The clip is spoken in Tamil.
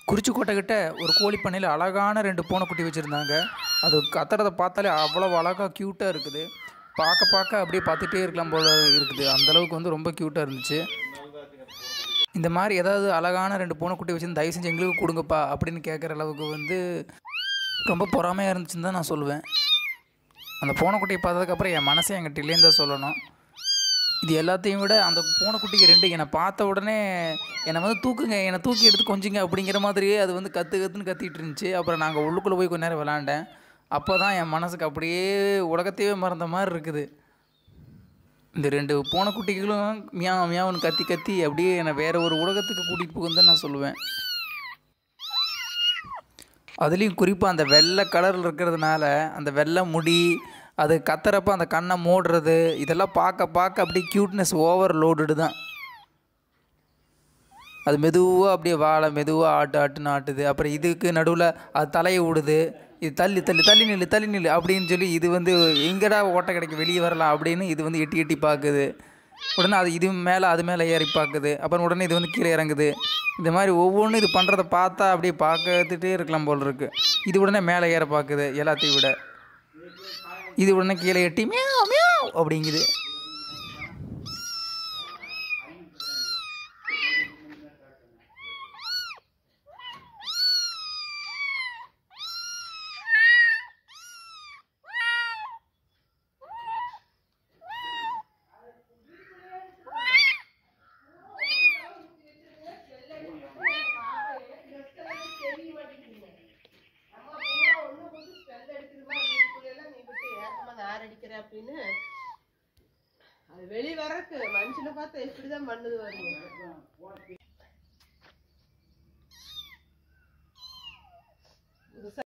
குறிச்சிக்கோட்டை கிட்ட ஒரு கோழி பண்ணையில் அழகான ரெண்டு பூனைக்குட்டி வச்சுருந்தாங்க அது கத்துறதை பார்த்தாலே அவ்வளோ அழகாக க்யூட்டாக இருக்குது பார்க்க பார்க்க அப்படியே பார்த்துட்டே இருக்கலாம் போல இருக்குது அந்தளவுக்கு வந்து ரொம்ப க்யூட்டாக இருந்துச்சு இந்த மாதிரி ஏதாவது அழகான ரெண்டு பூனைக்குட்டி வச்சு தயவு செஞ்சு எங்களுக்கு கொடுங்கப்பா அப்படின்னு கேட்குற அளவுக்கு வந்து ரொம்ப பொறாமையாக இருந்துச்சுன்னு தான் நான் சொல்லுவேன் அந்த பூனைக்குட்டியை பார்த்ததுக்கப்புறம் என் மனசே என்கிட்ட இல்லைன்னு தான் சொல்லணும் இது எல்லாத்தையும் விட அந்த பூனைக்குட்டிக்கு ரெண்டு என்னை பார்த்த உடனே என்னை வந்து தூக்குங்க என்னை தூக்கி எடுத்து கொஞ்சிங்க அப்படிங்கிற மாதிரியே அது வந்து கற்று கற்றுன்னு கத்திட்டு இருந்துச்சு அப்புறம் நாங்கள் உள்ளுக்குள்ளே போய் கொஞ்ச நேரம் விளாண்டேன் அப்போ தான் என் மனசுக்கு அப்படியே உலகத்தையே மறந்த மாதிரி இருக்குது இந்த ரெண்டு பூனைக்குட்டிகளும் மியா மியாவுன்னு கத்தி கத்தி அப்படியே என்னை வேற ஒரு உலகத்துக்கு கூட்டிகிட்டு போகுன்னு தான் நான் சொல்லுவேன் அதுலேயும் குறிப்பாக அந்த வெள்ளை கலரில் இருக்கிறதுனால அந்த வெள்ளை முடி அது கத்துறப்ப அந்த கண்ணை மூடுறது இதெல்லாம் பார்க்க பார்க்க அப்படியே க்யூட்னஸ் ஓவர் லோடுடு தான் அது மெதுவாக அப்படியே வாழை மெதுவாக ஆட்டு ஆட்டுன்னு ஆட்டுது அப்புறம் இதுக்கு நடுவில் அது தலையை விடுது இது தள்ளி தள்ளி தள்ளி நில்லு தள்ளி நில்லு அப்படின்னு சொல்லி இது வந்து எங்கடா ஓட்டை கிடைக்க வெளியே வரலாம் அப்படின்னு இது வந்து எட்டி எட்டி பார்க்குது உடனே அது இது மேலே அது மேலே ஏறி பார்க்குது அப்புறம் உடனே இது வந்து கீழே இறங்குது இந்த மாதிரி ஒவ்வொன்றும் இது பண்ணுறத பார்த்தா அப்படியே பார்த்துட்டே இருக்கலாம் போல் இருக்கு இது உடனே மேலே ஏற பார்க்குது எல்லாத்தையும் விட இது உடனே கீழே எட்டி மியாவ் மியாவ் அப்படிங்குது அப்படின்னு அது வெளியே வரக்கு மனுஷனை பார்த்தா எப்படிதான் பண்ணுது வருங்க